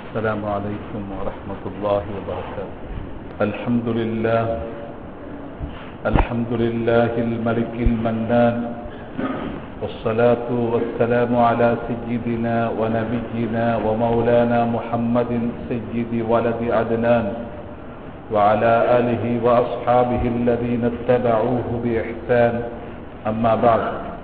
السلام عليكم ورحمة الله وبركاته الحمد لله الحمد لله الملك المنان والصلاة والسلام على سيدنا ونبينا ومولانا محمد سيد ولد عدنان وعلى آله وأصحابه الذين اتبعوه بإحسان أما بعد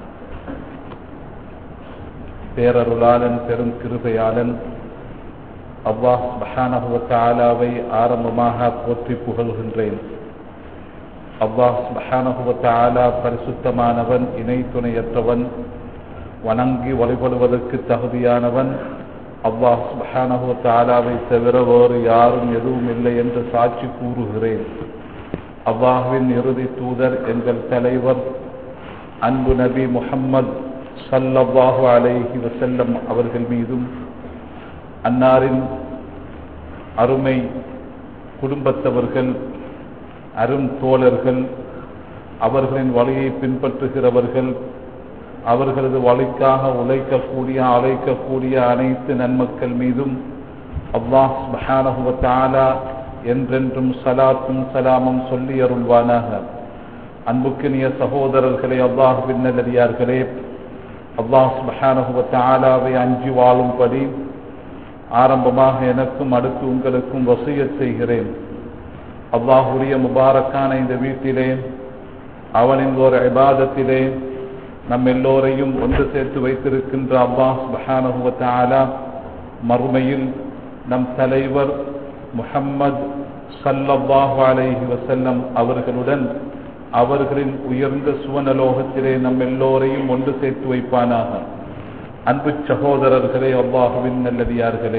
பேரருளாளன் பெரும் கிருபையாளன் அல்லாஹ் சுபஹானஹு தாலாவை ஆரம்பமாக போற்றி புகழ்கின்றேன் அல்லாஹ் சுபஹானஹு தாலா பரிசுத்தமானவன் இணை துணையற்றவன் வணங்கி வழிபடுவதற்கு தகுதியானவன் அல்லாஹ் சுபஹானஹு தாலாவை தவிர வேறு யாரும் எதுவும் இல்லை என்று சாட்சி கூறுகிறேன் அல்லாஹுவின் இறுதி தூதர் எங்கள் தலைவர் அன்பு நபி முஹம்மது சல்லல்லாஹு அலைஹி வசல்லம் அவர்கள் மீதும் அன்னாரின் அருமை குடும்பத்தவர்கள் அரும் தோழர்கள் அவர்களின் வழியை பின்பற்றுகிறவர்கள் அவர்களது வழிக்காக உழைக்கக்கூடிய அழைக்கக்கூடிய அனைத்து நன்மக்கள் மீதும் அல்லாஹ் மஹானகுவத்தாலா என்றென்றும் சலாத்தும் சலாமும் சொல்லி அருள்வானாக அன்புக்கினிய சகோதரர்களே அல்லாஹுவின் நல்லடியார்களே அல்லாஹ் சுபஹானகுவத்தாலாவை அஞ்சி வாழும்படி ஆரம்பமாக எனக்கும் அடுத்து உங்களுக்கும் வசிய செய்கிறேன் அல்லாஹுடைய முபாரக்கான இந்த வீட்டிலே அவனின் ஒரு இபாதத்திலே நம் எல்லோரையும் ஒன்று சேர்த்து வைத்திருக்கின்ற அல்லாஹ் சுபஹானகுவத்தாலா மறுமையில் நம் தலைவர் முஹம்மது சல்லல்லாஹு அலைஹி வசல்லம் அவர்களுடன் அவர்களின் உயர்ந்த சுவனலோகத்திலே நம் எல்லோரையும் ஒன்று சேர்த்து வைப்பானாக அன்பு சகோதரர்களே அல்லாஹுவின் நல்லதியார்களே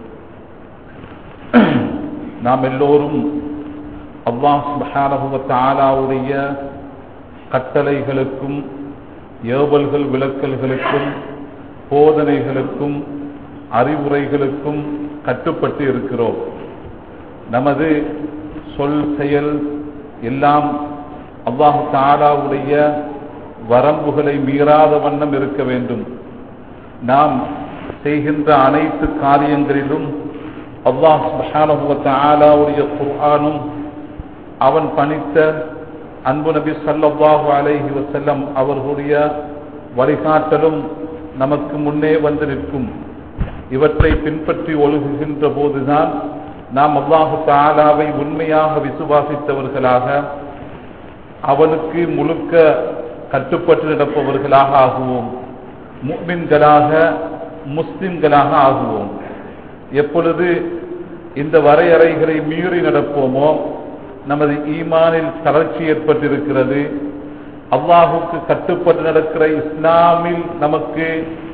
நாம் எல்லோரும் அல்லாஹ் மஹானகுவத்தாலாவுடைய கட்டளைகளுக்கும் ஏவல்கள் விளக்கல்களுக்கும் போதனைகளுக்கும் அறிவுரைகளுக்கும் கட்டுப்பட்டு இருக்கிறோம் நமது சொல் செயல் எல்லாம் அல்லாஹு தாலாவுடைய வரம்புகளை மீறாத வண்ணம் இருக்க வேண்டும் நாம் செய்கின்ற அனைத்து காரியங்களிலும் அல்லாஹ் ஆலாவுடைய குர்ஆனும் அவன் பணித்த அன்பு நபி சல்லாஹு அலைஹி வசல்லம் அவர்களுடைய வழிகாட்டலும் நமக்கு முன்னே வந்து நிற்கும் இவற்றை பின்பற்றி ஒழுகுகின்ற போதுதான் நாம் அல்லாஹு தாலாவை உண்மையாக விசுவாசித்தவர்களாக அவனுக்கு முழுக்க கட்டுப்பட்டு நடப்பவர்களாக ஆகுவோம் முக்மின்களாக முஸ்லிம்களாக ஆகுவோம் எப்பொழுது இந்த வரையறைகளை மீறி நடப்போமோ நமது ஈமானில் தளர்ச்சி ஏற்பட்டிருக்கிறது அல்லாஹுக்கு கட்டுப்பட்டு நடக்கிற இஸ்லாமில் நமக்கு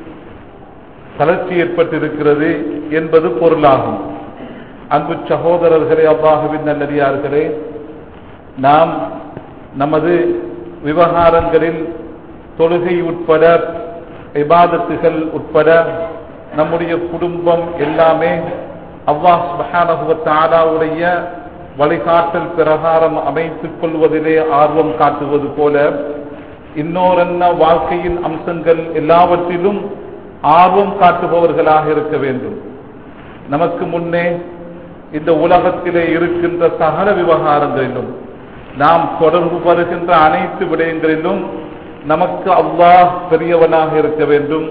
தளர்ச்சி ஏற்பட்டிருக்கிறது என்பது பொருளாகும் அன்பு சகோதரர்களே அல்லாஹுவின் நல்லடியார்களே நாம் நமது விவகாரங்களில் தொழுகை உட்பட இபாதத்துகள் உட்பட நம்முடைய குடும்பம் எல்லாமே அல்லாஹ் மகானகுவத்தாலாவுடைய வழிகாட்டல் பிரகாரம் அமைத்துக் கொள்வதிலே ஆர்வம் காட்டுவது போல இன்னொரென்ன வாழ்க்கையின் அம்சங்கள் எல்லாவற்றிலும் ஆர்வம் காட்டுபவர்களாக இருக்க வேண்டும் நமக்கு முன்னே இந்த உலகத்திலே இருக்கின்ற சகல விவகாரங்களிலும் நாம் தொடர்பு வருகின்ற அனைத்து விடயங்களிலும் நமக்கு அல்லாஹ் பெரியவனாக இருக்க வேண்டும்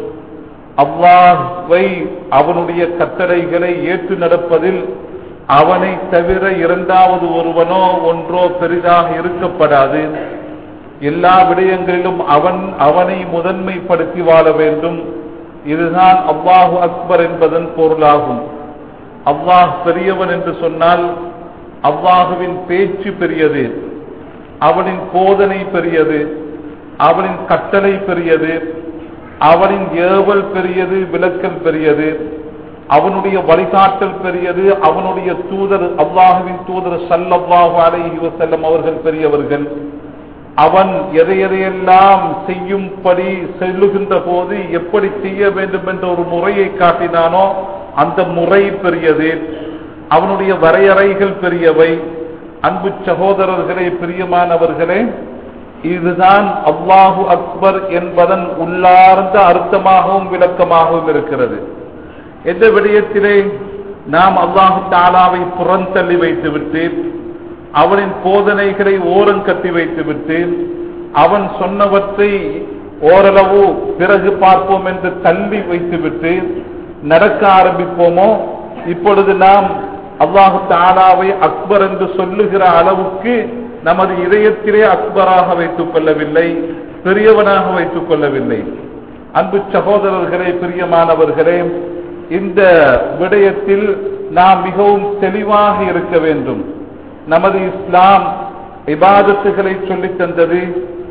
அல்லாஹை அவனுடைய கட்டளைகளை ஏற்று நடப்பதில் அவனை தவிர இரண்டாவது ஒருவனோ ஒன்றோ பெரிதாக இருக்கப்படாது எல்லா விடயங்களிலும் அவன் அவனை முதன்மைப்படுத்தி வாழ வேண்டும் இதுதான் அல்லாஹு அக்பர் என்பதன் பொருளாகும் அல்லாஹ் பெரியவன் என்று சொன்னால் அல்லாஹுவின் பேச்சு பெரியது அவனின் போதனை பெரியது அவனின் கட்டளை பெரியது அவனின் ஏவல் பெரியது விளக்கல் பெரியது அவனுடைய வழிகாட்டல் பெரியது அவனுடைய தூதர் அல்லாஹுவின் தூதர் சல்லல்லாஹு அலைஹி வசல்லம் அவர்கள் பெரியவர்கள் அவன் எதை எதையெல்லாம் செய்யும்படி செல்லுகின்ற போது எப்படி செய்ய வேண்டும் என்ற ஒரு முறையை காட்டினானோ அந்த முறை பெரியது அவனுடைய வரையறைகள் பெரியவை அன்பு சகோதரர்களே பிரியமானவர்களே இதுதான் அல்லாஹு அக்பர் என்பதன் உள்ளார்ந்த அர்த்தமாகவும் விளக்கமாகவும் இருக்கிறது எந்த விடயத்திலே நாம் அல்லாஹு தாலாவை புறந்தள்ளி வைத்துவிட்டு அவனின் போதனைகளை ஓரம் கட்டி வைத்துவிட்டு அவன் சொன்னவற்றை ஓரளவு பிறகு பார்ப்போம் என்று தள்ளி வைத்துவிட்டு நடக்க ஆரம்பிப்போமோ இப்பொழுது நாம் அல்லாஹு தாலாவை அக்பர் என்று சொல்லுகிற அளவுக்கு நமது இதயத்திலே அக்பராக வைத்துக் கொள்ளவில்லை பெரியவனாக வைத்துக் கொள்ளவில்லை அன்பு சகோதரர்களே பிரியமானவர்களே இந்த விடயத்தில் நாம் மிகவும் தெளிவாக இருக்க வேண்டும் நமது இஸ்லாம் இபாதத்துகளை சொல்லித் தந்தது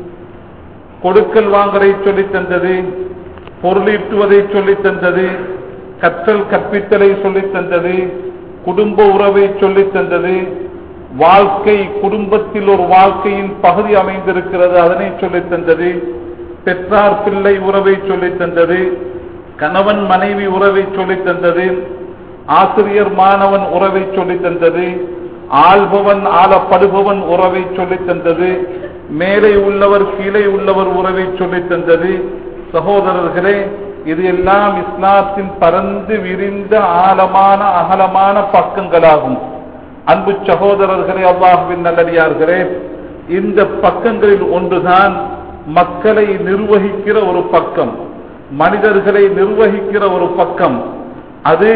கொடுக்கல் வாங்கலை சொல்லித் தந்தது பொருளீட்டுவதை சொல்லித் தந்தது கற்றல் கற்பித்தலை சொல்லித் தந்தது குடும்ப உறவை சொல்லித் தந்தது வாழ்க்கை குடும்பத்தில் ஒரு வாழ்க்கையின் பகுதி அமைந்திருக்கிறது அதனை சொல்லித் தந்தது பெற்றார் பிள்ளை உறவை சொல்லித் தந்தது கணவன் மனைவி உறவை சொல்லித் தந்தது ஆசிரியர் மாணவன் உறவை சொல்லித் தந்தது ஆள்பவன் ஆளப்படுபவன் உறவை சொல்லித் தந்தது மேலே உள்ளவர் கீழே உள்ளவர் உறவை சொல்லித் தந்தது சகோதரர்களே இது எல்லாம் இஸ்லாத்தின் பறந்து விரிந்த ஆழமான அகலமான பக்கங்களாகும் அன்பு சகோதரர்களே அல்லாஹுவின் நல்லடியார்களே இந்த பக்கங்களில் ஒன்றுதான் மக்களை நிர்வகிக்கிற ஒரு பக்கம் மனிதர்களை நிர்வகிக்கிற ஒரு பக்கம் அது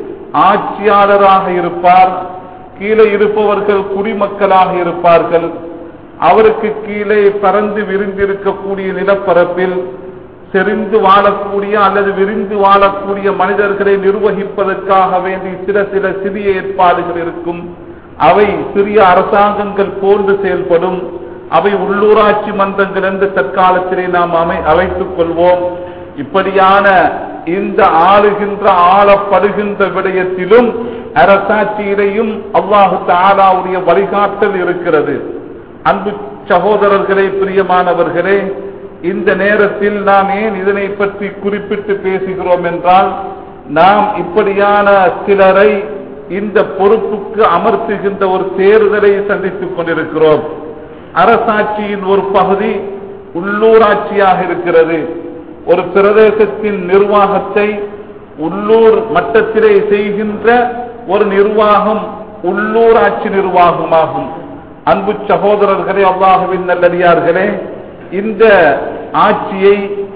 ஆட்சியாளராக இருப்பார் கீழே இருப்பவர்கள் குடிமக்களாக இருப்பார்கள் அவருக்கு கீழே பறந்து விரிந்திருக்கக்கூடிய நிலப்பரப்பில் செறிந்து வாழக்கூடிய அல்லது விரிந்து வாழக்கூடிய மனிதர்களை நிர்வகிப்பதற்காக வேண்டி சில சில சிறிய ஏற்பாடுகள் இருக்கும் அவை சிறிய அரசாங்கங்கள் போன்று செயல்படும் அவை உள்ளூராட்சி மன்றங்கள் என்று தற்காலத்திலே நாம் அமை அழைத்துக் கொள்வோம் இப்படியான இந்த ஆளுகின்ற ஆளப்படுகின்ற விடயத்திலும் அரசாட்சியிலையும் அல்லாஹு தாலாவுடைய வழிகாட்டல் இருக்கிறது அன்பு சகோதரர்களே பிரியமானவர்களே இந்த நேரத்தில் நாம் ஏன் இதனை பற்றி குறிப்பிட்டு பேசுகிறோம் என்றால் நாம் இப்படியான சிலரை இந்த பொறுப்புக்கு அமர்த்துகின்ற ஒரு தேர்தலை சந்தித்துக் கொண்டிருக்கிறோம் அரசாட்சியின் ஒரு பகுதி உள்ளூராட்சியாக இருக்கிறது ஒரு பிரதேசத்தின் நிர்வாகத்தை உள்ளூர் மட்டத்திலே செய்கின்ற ஒரு நிர்வாகம் உள்ளூராட்சி நிர்வாகமாகும் அன்பு சகோதரர்களே அல்லாஹுவின் நல்லடியார்களே இந்த ஆட்சியை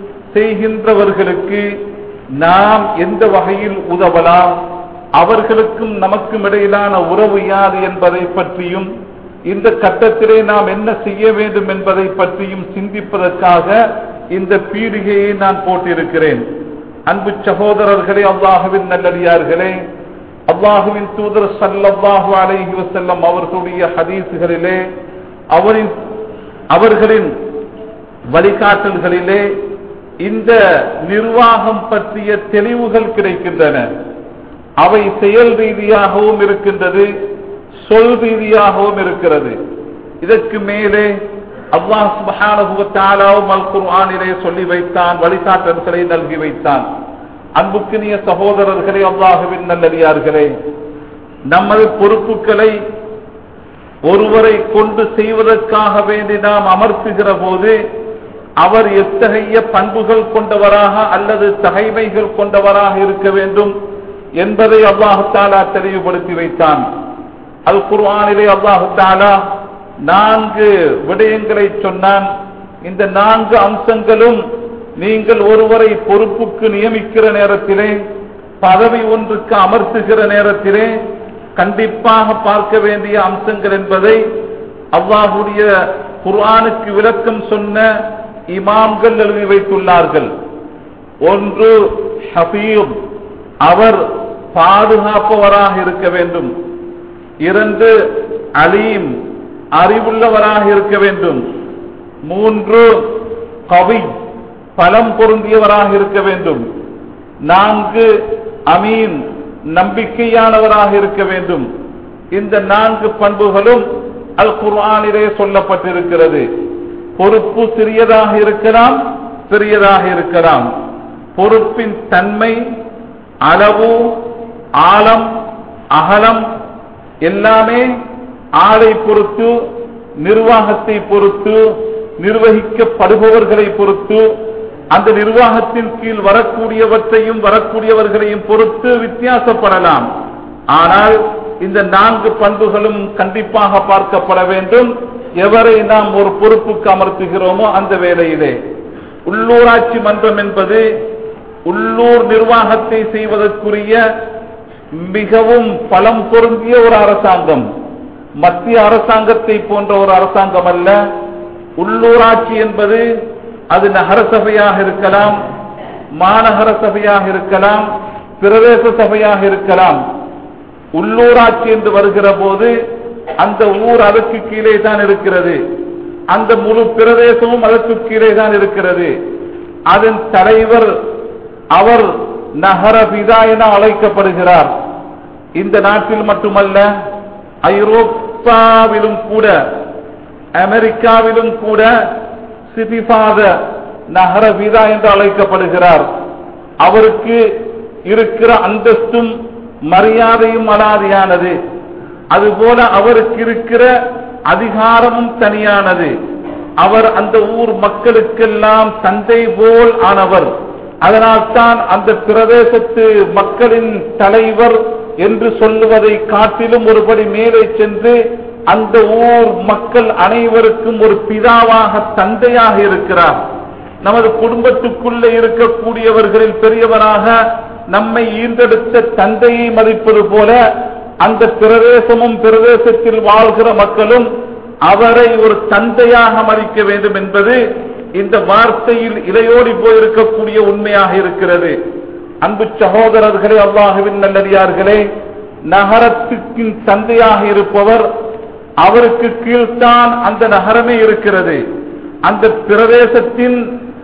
செய்கின்றவர்களுக்கு நாம் எந்த வகையில் உதவலாம் அவர்களுக்கும் நமக்கும் இடையிலான உறவு யாது என்பதை பற்றியும் இந்த கட்டத்திலே நாம் என்ன செய்ய வேண்டும் என்பதை பற்றியும் சிந்திப்பதற்காக இந்த பீடிகையை நான் போட்டிருக்கிறேன் அன்பு சகோதரர்களே அல்லாஹுவின் நல்லடியார்களே அல்லாஹுவின் தூதர் சல்லல்லாஹு அலைஹி வஸல்லம் அவர்களுடைய ஹதீசுகளிலே அவரின் அவர்களின் வழிகாட்டல்களிலே இந்த நிர்வாகம் பற்றிய தெளிவுகள் கிடைக்கின்றன அவை செயல் ரீதியாகவும் இருக்கின்றது சொல் ரீதியாகவும் இருக்கிறது இதற்கு மேலே அல்லாஹ் சுப்ஹானஹு வ தஆலாவும் அல் குர்ஆனிலே சொல்லி வைத்தான் வழிகாட்டல்களை நல்கி வைத்தான் அன்புக்கினிய சகோதரர்களே அல்லாஹுவின் நல்லடியார்களே நமது பொறுப்புகளை ஒருவரை கொண்டு செய்வதற்காக வேண்டி நாம் அமர்த்துகிற போது அவர் எத்தகைய பண்புகள் கொண்டவராக அல்லது தகைமைகள் கொண்டவராக இருக்க வேண்டும் என்பதை அல்லாஹு தாலா தெளிவுபடுத்தி வைத்தான் அல் குர்ஆனிலே அல்லாஹு தாலா நான்கு விடயங்களை சொன்னான் இந்த நான்கு அம்சங்களும் நீங்கள் ஒருவரை பொறுப்புக்கு நியமிக்கிற நேரத்திலே பதவி ஒன்றுக்கு அமர்த்துகிற நேரத்திலே கண்டிப்பாக பார்க்க வேண்டிய அம்சங்கள் என்பதை அல்லாஹுடைய குர்ஆனுக்கு விளக்கம் சொன்ன இமாம்கள் எழுதி வைத்துள்ளார்கள் ஒன்று ஹபீப் அவர் பாதுகாப்பவராக இருக்க வேண்டும் இரண்டு அலீம் அறிவுள்ளவராக இருக்க வேண்டும் மூன்று கவி பலம் பொருந்தியவராக இருக்க வேண்டும் நான்கு அமீன் நம்பிக்கையானவராக இருக்க வேண்டும் இந்த நான்கு பண்புகளும் அல் குர்ஆனிலே சொல்லப்பட்டிருக்கிறது பொறுப்பு சிறியதாக இருக்கலாம் பெரியதாக இருக்கலாம் பொறுப்பின் தன்மை அளவு ஆழம் அகலம் எல்லாமே ஆளை பொறுத்து நிர்வாகத்தை பொறுத்து நிர்வகிக்கப்படுபவர்களை பொறுத்து அந்த நிர்வாகத்தின் கீழ் வரக்கூடியவற்றையும் வரக்கூடியவர்களையும் பொறுத்து வித்தியாசப்படலாம் ஆனால் இந்த நான்கு பண்புகளும் கண்டிப்பாக பார்க்கப்பட வேண்டும் எவரை நாம் ஒரு பொறுப்புக்கு அமர்த்துகிறோமோ அந்த வேலையிலே உள்ளூராட்சி மன்றம் என்பது உள்ளூர் நிர்வாகத்தை செய்வதற்குரிய மிகவும் பலம் பொருந்திய ஒரு அரசாங்கம் மத்திய அரசாங்கத்தை போன்ற ஒரு அரசாங்கம் அல்ல உள்ளூராட்சி என்பது அது நகர சபையாக இருக்கலாம் மாநகர சபையாக இருக்கலாம் பிரதேச சபையாக இருக்கலாம் உள்ளூராட்சி என்று வருகிற போது அந்த ஊர் அதற்கு கீழே தான் இருக்கிறது அந்த முழு பிரதேசமும் அதற்கு கீழே தான் இருக்கிறது அதன் தலைவர் அவர் நகர பிதா என அழைக்கப்படுகிறார் இந்த நாட்டில் மட்டுமல்ல ஐரோப்பாவிலும் கூட அமெரிக்காவிலும் கூட சிபிபாத நகர பிதா என்று அழைக்கப்படுகிறார் அவருக்கு இருக்கிற அந்தஸ்தும் மரியாதையும் அலாதியானது அதுபோல அவருக்கு இருக்கிற அதிகாரமும் தனியானது அவர் அந்த ஊர் மக்களுக்கெல்லாம் தந்தை போல் ஆனவர் அதனால்தான் அந்த பிரதேசத்து மக்களின் தலைவர் என்று சொல்லுவதை காட்டிலும் ஒருபடி மேலே சென்று அந்த ஊர் மக்கள் அனைவருக்கும் ஒரு பிதாவாக தந்தையாக இருக்கிறார் நமது குடும்பத்துக்குள்ளே இருக்கக்கூடியவர்களில் பெரியவராக நம்மை ஈர்ந்தெடுத்த தந்தையை மதிப்பது போல அந்த பிரதேசமும் பிரதேசத்தில் வாழ்கிற மக்களும் அவரை ஒரு தந்தையாக மதிக்க வேண்டும் என்பது இந்த வார்த்தையில் இலையோடி போயிருக்கக்கூடிய உண்மையாக இருக்கிறது அன்பு சகோதரர்களே அல்லாஹுவின் நல்லடியார்களே நகரத்துக்கின் தந்தையாக இருப்பவர் அவருக்கு கீழ்த்தான் அந்த நகரமே இருக்கிறது அந்த பிரதேசத்தின்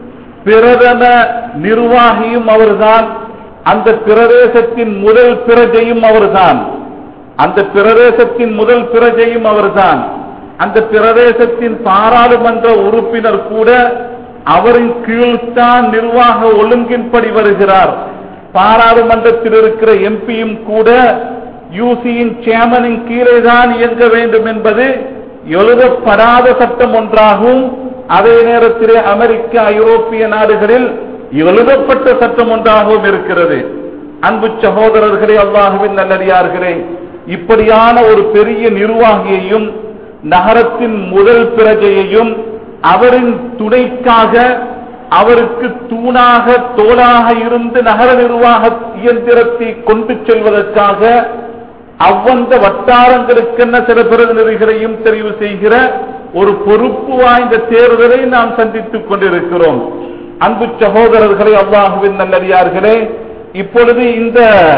பிரதம நிர்வாகியும் அவர்தான் அந்த பிரதேசத்தின் முதல் பிரஜையும் அவர்தான் அந்த பிரதேசத்தின் முதல் பிரஜையும் அவர்தான் அந்த பிரதேசத்தின் பாராளுமன்ற உறுப்பினர் கூட அவரின் கீழ்த்தான் நிர்வாக ஒழுங்கின்படி வருகிறார் பாராளுமன்றத்தில் இருக்கிற எம்பியும் கூட யூசியின் சேர்மனின் கீழே தான் இயங்க வேண்டும் என்பது எழுதப்படாத சட்டம் ஒன்றாகும் அதே நேரத்திலே அமெரிக்க ஐரோப்பிய நாடுகளில் எழுதப்பட்ட சட்டம் ஒன்றாகவும் இருக்கிறது அன்பு சகோதரர்களே அல்லாஹுவின் நல்லடியார்களே இப்படியான ஒரு பெரிய நிர்வாகியையும் நகரத்தின் முதல் பிரஜையையும் அவரின் துணைக்காக அவருக்கு தூணாக தோளாக இருந்து நகர நிர்வாக இயந்திரத்தை கொண்டு செல்வதற்காக அவ்வந்த வட்டாரங்களுக்கென்ன சில பிரதிநிதிகளையும் தெரிவு செய்கிற ஒரு பொறுப்பு வாய்ந்த தேர்தலை நாம் சந்தித்துக் கொண்டிருக்கிறோம் அன்பு சகோதரர்களே அல்லாஹுவின் நல்லடியார்களே இப்பொழுது இந்த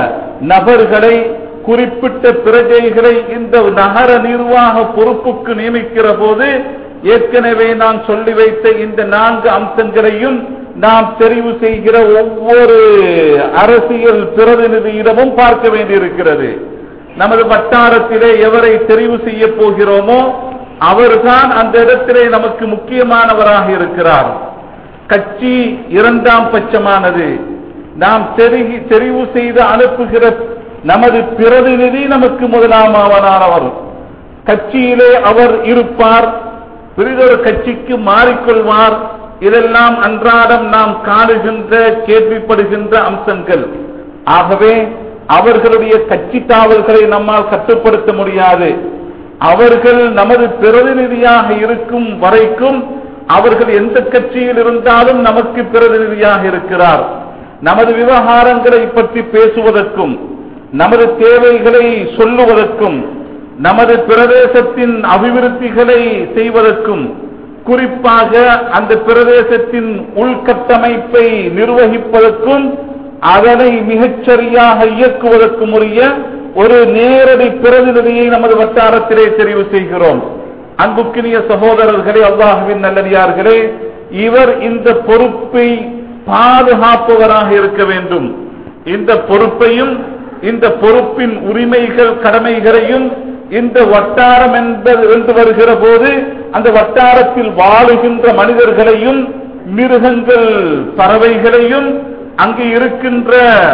நபர்களை குறிப்பிட்ட பிரஜைகளை இந்த நகர நிர்வாக பொறுப்புக்கு நியமிக்கிற போது ஏற்கனவே நான் சொல்லி வைத்த இந்த நான்கு அம்சங்களையும் நாம் தெரிவு செய்கிற ஒவ்வொரு அரசியல் பிரதிநிதியிடமும் பார்க்க வேண்டியிருக்கிறது நமது வட்டாரத்திலே எவரை தெரிவு செய்ய போகிறோமோ அவர்தான் அந்த இடத்திலே நமக்கு முக்கியமானவராக இருக்கிறார் கட்சி இரண்டாம் பட்சமானது நாம் தெரி- தெரிவு செய்து அனுப்புகிற நமது பிரதிநிதி நமக்கு முதலாமாவனானவர் கட்சியிலே அவர் இருப்பார் பிறிதொரு கட்சிக்கு மாறிக்கொள்வார் இதெல்லாம் அன்றாடம் நாம் காணுகின்ற கேள்விப்படுகின்ற அம்சங்கள் ஆகவே அவர்களுடைய கட்சி தாவல்களை நம்மால் கட்டுப்படுத்த முடியாது அவர்கள் நமது பிரதிநிதியாக இருக்கும் வரைக்கும் அவர்கள் எந்த கட்சியில் இருந்தாலும் நமக்கு பிரதிநிதியாக இருக்கிறார் நமது விவகாரங்களை பற்றி பேசுவதற்கும் நமது தேவைகளை சொல்லுவதற்கும் நமது பிரதேசத்தின் அபிவிருத்திகளை செய்வதற்கும் குறிப்பாக அந்த பிரதேசத்தின் உள்கட்டமைப்பை நிர்வகிப்பதற்கும் அதனை மிகச்சரியாக இயக்குவதற்கும் உரிய ஒரு நேரடி பிரதிநிதியை நமது வட்டாரத்திலே தெரிவு செய்கிறோம் அன்புக்கினிய சகோதரர்களே அல்லாஹுவின் நல்லடியார்களே இவர் இந்த பொறுப்பை பாதுகாப்பவராக இருக்க வேண்டும் இந்த பொறுப்பையும் இந்த பொறுப்பின் உரிமைகள் கடமைகளையும் இந்த வட்டாரம் என்பது என்று வருகிற போது அந்த வட்டாரத்தில் வாழுகின்ற மனிதர்களையும் மிருகங்கள் பறவைகளையும் அங்கு இருக்கின்ற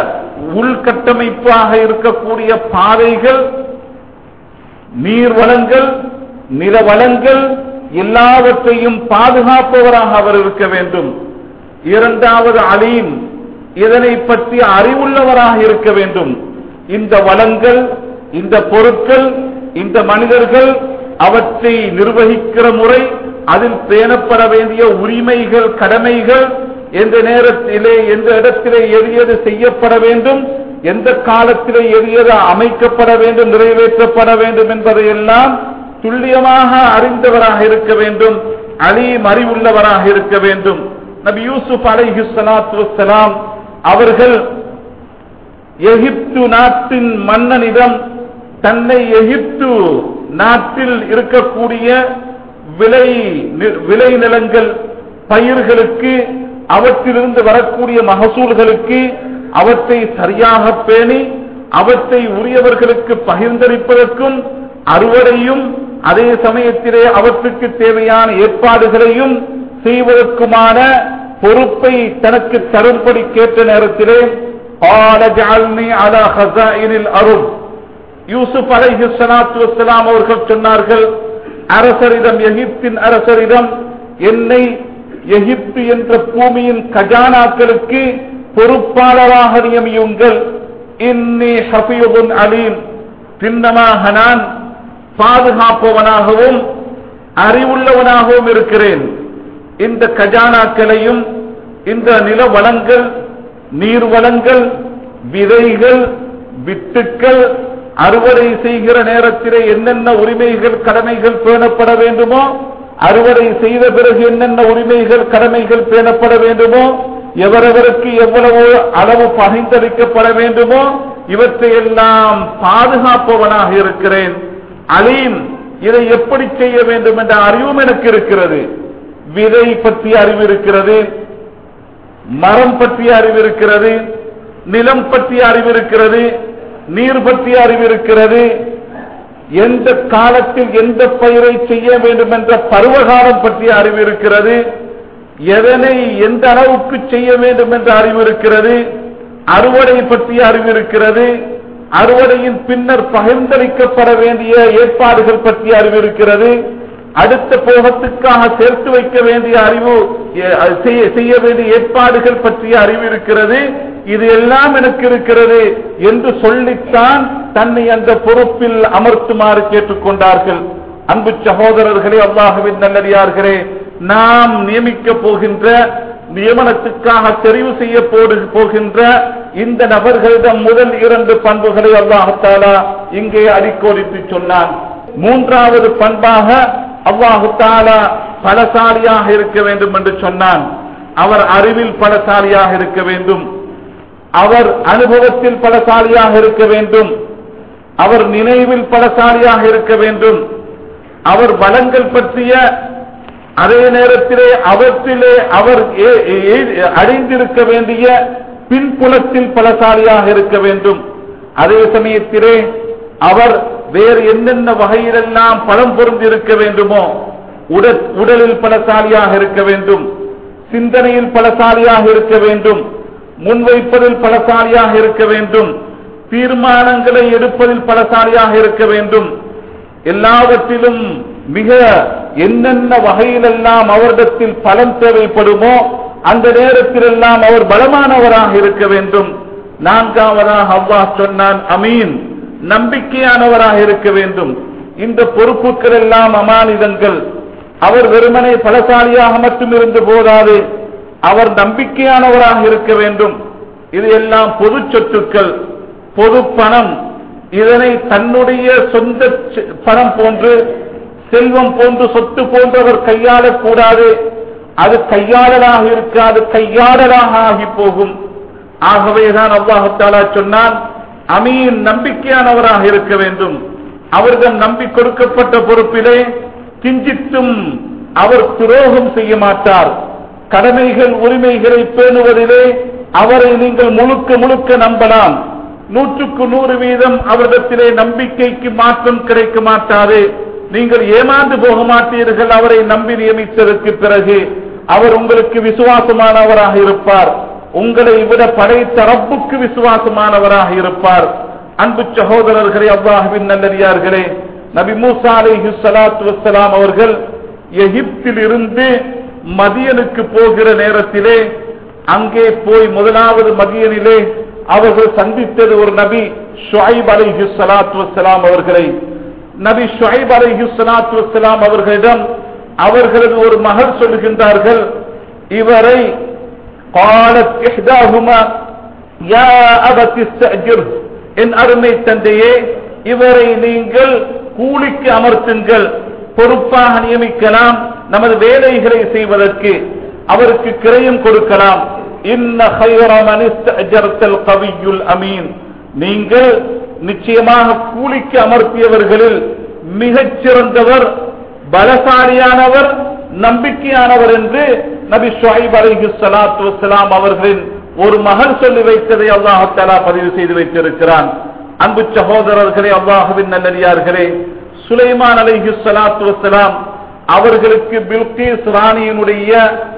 உள்கட்டமைப்பாக இருக்கக்கூடிய பாதைகள் நீர் வளங்கள் நில வளங்கள் எல்லாவற்றையும் பாதுகாப்பவராக அவர் இருக்க வேண்டும் இரண்டாவது அலீம் இதனை பற்றி அறிவுள்ளவராக இருக்க வேண்டும் இந்த வளங்கள் இந்த பொருட்கள் இந்த மனிதர்கள் அவற்றை நிர்வகிக்கிற முறை அதில் பேணப்பட வேண்டிய உரிமைகள் கடமைகள் எந்த நேரத்திலே எந்த இடத்திலே எது எது செய்யப்பட வேண்டும் எந்த காலத்திலே எது எது அமைக்கப்பட வேண்டும் நிறைவேற்றப்பட வேண்டும் என்பதையெல்லாம் துல்லியமாக அறிந்தவராக இருக்க வேண்டும் அலீம் அறிவுள்ளவராக இருக்க வேண்டும் நபி யூசுப் அலைஹி ஸலாத்து வஸ்ஸலாம் அவர்கள் எகிப்து நாட்டின் மன்னனிடம் தன்னை எகிப்து நாட்டில் இருக்கக்கூடிய விளை விளை நிலங்கள் பயிர்களுக்கு அவற்றிலிருந்து வரக்கூடிய மகசூல்களுக்கு அவற்றை சரியாக பேணி அவற்றை உரியவர்களுக்கு பகிர்ந்தளிப்பதற்கும் அறுவடையும் அதே சமயத்திலே அவற்றுக்கு தேவையான ஏற்பாடுகளையும் செய்வதற்குமான பொறுப்பை தனக்கு தரும்படி கேட்ட நேரத்திலே قال اجعلني على خزائن الارض யூசுப் அலைஹி ஸலாத்து வஸ்ஸலாம் அவர்கள் சொன்னார்கள் அரசரிடம் எகிப்தின் அரசரிடம் என்னை எகிப்து என்ற பூமியின் கஜானாக்களுக்கு பொறுப்பாளராக நியமியுங்கள் இன்னி ஹஃபீதுன் அலீம் சின்னமாக நான் பாதுகாப்பவனாகவும் அறிவுள்ளவனாகவும் இருக்கிறேன் இந்த கஜானாக்களையும் இந்த நில வளங்கள் நீர் வளங்கள் விதைகள் வித்துக்கள் அறுவடை செய்கிற நேரத்திலே என்னென்ன உரிமைகள் கடமைகள் பேணப்பட வேண்டுமோ அறுவடை செய்த பிறகு என்னென்ன உரிமைகள் கடமைகள் பேணப்பட வேண்டுமோ எவரவருக்கு எவ்வளவு அளவு பகிர்ந்தளிக்கப்பட வேண்டுமோ இவற்றையெல்லாம் பாதுகாப்பவனாக இருக்கிறேன் அலீம் இதை எப்படி செய்ய வேண்டும் என்ற அறிவும் எனக்கு இருக்கிறது விதை பற்றிய அறிவு இருக்கிறது மரம் பற்றிய அறிவு இருக்கிறது நிலம் பற்றிய அறிவு இருக்கிறது நீர் பற்றிய அறிவு இருக்கிறது எந்த காலத்தில் எந்த பயிரை செய்ய வேண்டும் என்ற பருவகாலம் பற்றிய அறிவு இருக்கிறது எதனை எந்த அளவுக்கு செய்ய வேண்டும் என்ற அறிவு இருக்கிறது அறுவடை பற்றிய அறிவு இருக்கிறது அறுவடையின் பின்னர் பகிர்ந்தளிக்கப்பட வேண்டிய ஏற்பாடுகள் பற்றிய அறிவு இருக்கிறது அடுத்த போகத்துக்காக சேர்த்து வைக்க வேண்டிய அறிவு எ- செய்ய- செய்ய வேண்டிய ஏற்பாடுகள் பற்றிய அறிவு இருக்கிறது இது எல்லாம் எனக்கு இருக்கிறது என்று சொல்லித்தான் தன்னை அந்த பொறுப்பில் அமர்த்துமாறு கேட்டுக்கொண்டார்கள் அன்பு சகோதரர்களே அல்லாஹுவின் நல்லடியார்களே நாம் நியமிக்க போகின்ற நியமனத்துக்காக தெரிவு செய்ய போடு- போகின்ற இந்த நபர்களிடம் முதல் இரண்டு பண்புகளை அல்லாஹாலா இங்கே அடிக்கோடித்து சொன்னான் மூன்றாவது பண்பாக அல்லாஹு தாலா பலசாலியாக இருக்க வேண்டும் என்று சொன்னான் அவர் அறிவில் பலசாலியாக இருக்க வேண்டும் அவர் அனுபவத்தில் பலசாலியாக இருக்க வேண்டும் அவர் நினைவில் பலசாலியாக இருக்க வேண்டும் அவர் வளங்கள் பற்றிய அதே நேரத்திலே அவற்றிலே அவர் ஏ- ஏ- அடைந்திருக்க வேண்டிய பின்புலத்தில் பலசாலியாக இருக்க வேண்டும் அதே சமயத்திலே அவர் வேறு என்னென்ன வகையிலெல்லாம் பலம் பொருந்தி இருக்க வேண்டுமோ உடல் உடலில் பலசாலியாக இருக்க வேண்டும் சிந்தனையில் பலசாலியாக இருக்க வேண்டும் முன்வைப்பதில் பலசாலியாக இருக்க வேண்டும் தீர்மானங்களை எடுப்பதில் பலசாலியாக இருக்க வேண்டும் எல்லாவற்றிலும் மிக என்னென்ன வகையிலெல்லாம் அவரிடத்தில் பலம் தேவைப்படுமோ அந்த நேரத்தில் எல்லாம் அவர் பலமானவராக இருக்க வேண்டும் நான்காவதாக அல்லாஹ் சொன்னான் அமீன் நம்பிக்கையானவராக இருக்க வேண்டும் இந்த பொறுப்புகள் எல்லாம் அமானிதங்கள் அவர் வெறுமனே பலசாலியாக மட்டும் இருந்து போதாது அவர் நம்பிக்கையானவராக இருக்க வேண்டும் இது எல்லாம் பொது சொத்துக்கள் பொது பணம் இதனை தன்னுடைய சொந்த செ- பணம் போன்று செல்வம் போன்று சொத்து போன்று அவர் கையாளக்கூடாது அது கையாளலாக இருக்காது கையாளலாக ஆகி போகும் ஆகவேதான் அல்லாஹாலா சொன்னான் அமீன் நம்பிக்கையானவராக இருக்க வேண்டும் அவர்கள் நம்பி கொடுக்கப்பட்ட பொறுப்பிலே கிஞ்சித்தும் அவர் துரோகம் செய்ய மாட்டார் கடமைகள் உரிமைகளை பேணுவதிலே அவரை நீங்கள் முழுக்க முழுக்க நம்பலாம் நூற்றுக்கு நூறு வீதம் அவரிடத்திலே நம்பிக்கைக்கு மாற்றம் கிடைக்க மாட்டாது நீங்கள் ஏமாந்து போக மாட்டீர்கள் அவரை நம்பி நியமித்ததற்கு பிறகு அவர் உங்களுக்கு விசுவாசமானவராக இருப்பார் உங்களை விட படைத்த ரப்புக்கு விசுவாசமானவராக இருப்பார் அன்பு சகோதரர்களே அல்லாஹுவின் நல்லடியார்களே நபி மூசா அலைஹி ஸலாத்து வஸ்ஸலாம் அவர்கள் எகிப்தில் இருந்து மதியனுக்கு போகிற நேரத்திலே அங்கே போய் முதலாவது மதியனிலே அவர்கள் சந்தித்தது ஒரு நபி ஷுஐப் அலைஹி ஸலாத்து வஸ்ஸலாம் அவர்களை நபி ஷுஐப் அலைஹி ஸலாத்து வஸ்ஸலாம் அவர்களிடம் அவர்களது ஒரு மகள் சொல்லுகின்றார்கள் இவரை قالت إحداهما يا أبت استأجره என் அருமை தந்தையே இவரை நீங்கள் கூலிக்கு அமர்த்துங்கள் பொறுப்பாக நியமிக்கலாம் நமது வேலைகளை செய்வதற்கு அவருக்கு கிரயம் கொடுக்கலாம் இன்ன خير من استأجرت القوي الأمين நீங்கள் நிச்சயமாக கூலிக்கு அமர்த்தியவர்களில் மிகச் சிறந்தவர் பலசாலியானவர் நம்பிக்கையானவர் என்று நபி ஷுஐப் அலைஹி ஸலாத்து வஸ்ஸலாம் அவர்களின் ஒரு மகள் சொல்லி வைத்ததை அல்லாஹ் தஆலா பதிவு செய்து வைத்திருக்கிறான் அன்பு சகோதரர்களே அல்லாஹுவின் நல்லடியார்களே சுலைமான் அலைஹி ஸலாத்து வஸ்ஸலாம் அவர்களுக்கு பில்கீஸ் ராணியினுடைய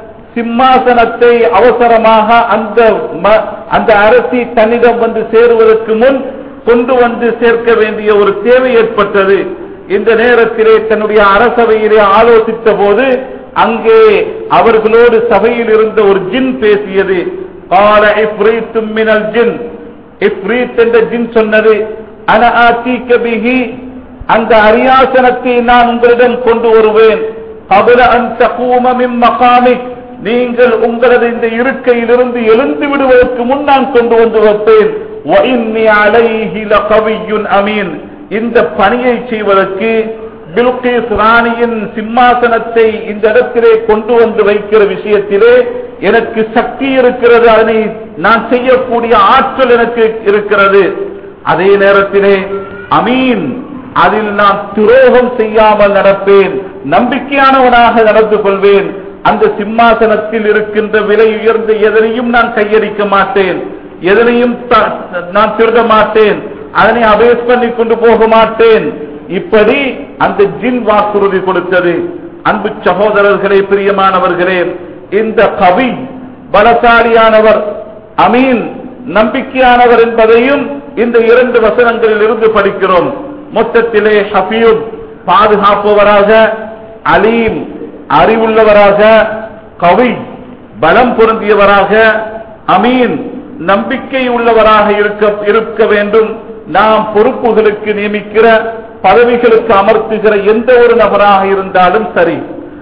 சிம்மாசனத்தை அவசரமாக அந்த ம- அந்த அரசி தன்னிடம் வந்து சேருவதற்கு முன் கொண்டு வந்து சேர்க்க வேண்டிய ஒரு தேவை ஏற்பட்டது இந்த நேரத்திலே தன்னுடைய அரசவையிலே ஆலோசித்த போது அங்கே அவர்களோடு சபையில் இருந்த ஒரு ஜின் பேசியது قال عفريت من الجن இப்ரீத் என்ற ஜின் சொன்னது அன ஆத்தீக்க பிஹி அந்த அரியாசனத்தை நான் உங்களிடம் கொண்டு வருவேன் قبل أن تقوم من مقامك நீங்கள் உங்களது இந்த இருக்கையிலிருந்து எழுந்து விடுவதற்கு முன் நான் கொண்டு வந்து வைப்பேன் وإني عليه لقوي أمين இந்த பணியை செய்வதற்கு பில்கீஸ் ராணியின் சிம்மாசனத்தை இந்த இடத்திலே கொண்டு வந்து வைக்கிற விஷயத்திலே எனக்கு சக்தி இருக்கிறது அதனை நான் செய்யக்கூடிய ஆற்றல் எனக்கு இருக்கிறது அதே நேரத்திலே அமீன் அதில் நான் துரோகம் செய்யாமல் நடப்பேன் நம்பிக்கையானவனாக நடந்து கொள்வேன் அந்த சிம்மாசனத்தில் இருக்கின்ற விலை உயர்ந்த எதனையும் நான் கையடிக்க மாட்டேன் எதனையும் த- நான் திருட மாட்டேன் அதனை அபேஸ் பண்ணி கொண்டு போக மாட்டேன் இப்படி அந்த ஜின் வாக்குறுதி கொடுத்தது அன்பு சகோதரர்களே பிரியமானவர்களே இந்த கவி பலசாலியானவர் அமீன் நம்பிக்கையானவர் என்பதையும் இந்த இரண்டு வசனங்களில் இருந்து படிக்கிறோம் மொத்தத்திலே ஹபீப் பாதுகாப்பவராக அலீம் அறிவுள்ளவராக கவி பலம் பொருந்தியவராக அமீன் நம்பிக்கை உள்ளவராக இருக்க இருக்க வேண்டும் நாம் பொறுப்புகளுக்கு நியமிக்கிற பதவிகளுக்கு அமர்த்துகிற எந்த ஒரு நபராக இருந்தாலும் சரி